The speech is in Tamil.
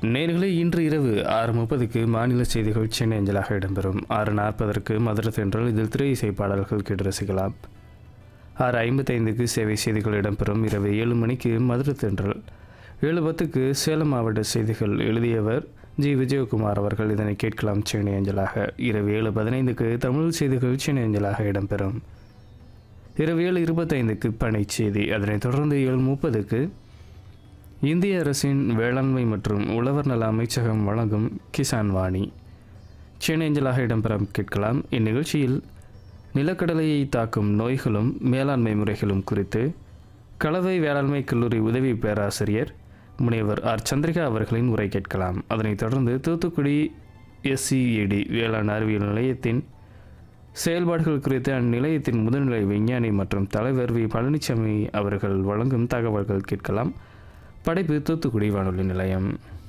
நேர்களை இன்று இரவு ஆறு முப்பதுக்கு மாநில செய்திகள் சென்னை அஞ்சலாக இடம்பெறும் ஆறு நாற்பதற்கு மதுரை தென்றல் இதில் திரை இசை பாடல்கள் கேட்டு ரசிக்கலாம் ஆறு ஐம்பத்தைந்துக்கு சேவை செய்திகள் இடம்பெறும் இரவு ஏழு மணிக்கு மதுரை தென்றல் ஏழு பத்துக்கு சேலம் மாவட்ட செய்திகள் எழுதியவர் ஜி விஜயகுமார் அவர்கள் இதனை கேட்கலாம் சென்னை அஞ்சலாக இரவு ஏழு பதினைந்துக்கு தமிழ் செய்திகள் சென்னை அஞ்சலாக இடம்பெறும் இரவு ஏழு இருபத்தைந்துக்கு பனை செய்தி அதனைத் தொடர்ந்து ஏழு முப்பதுக்கு இந்திய அரசின் வேளாண்மை மற்றும் உழவர் நல அமைச்சகம் வழங்கும் கிசான் வாணி சென்னை அஞ்சலாக இடம்பெறும் கேட்கலாம் இந்நிகழ்ச்சியில் நிலக்கடலையை தாக்கும் நோய்களும் மேலாண்மை முறைகளும் குறித்து கலவை வேளாண்மை கல்லூரி உதவி பேராசிரியர் முனைவர் ஆர் சந்திரிகா அவர்களின் உரை கேட்கலாம் அதனைத் தொடர்ந்து தூத்துக்குடி எஸ்சிஏடி வேளாண் அறிவியல் நிலையத்தின் செயல்பாடுகள் குறித்து அந்நிலையத்தின் முதுநிலை விஞ்ஞானி மற்றும் தலைவர் வி பழனிசாமி அவர்கள் வழங்கும் தகவல்கள் கேட்கலாம் படைப்பு தூத்துக்குடி வானொலி நிலையம்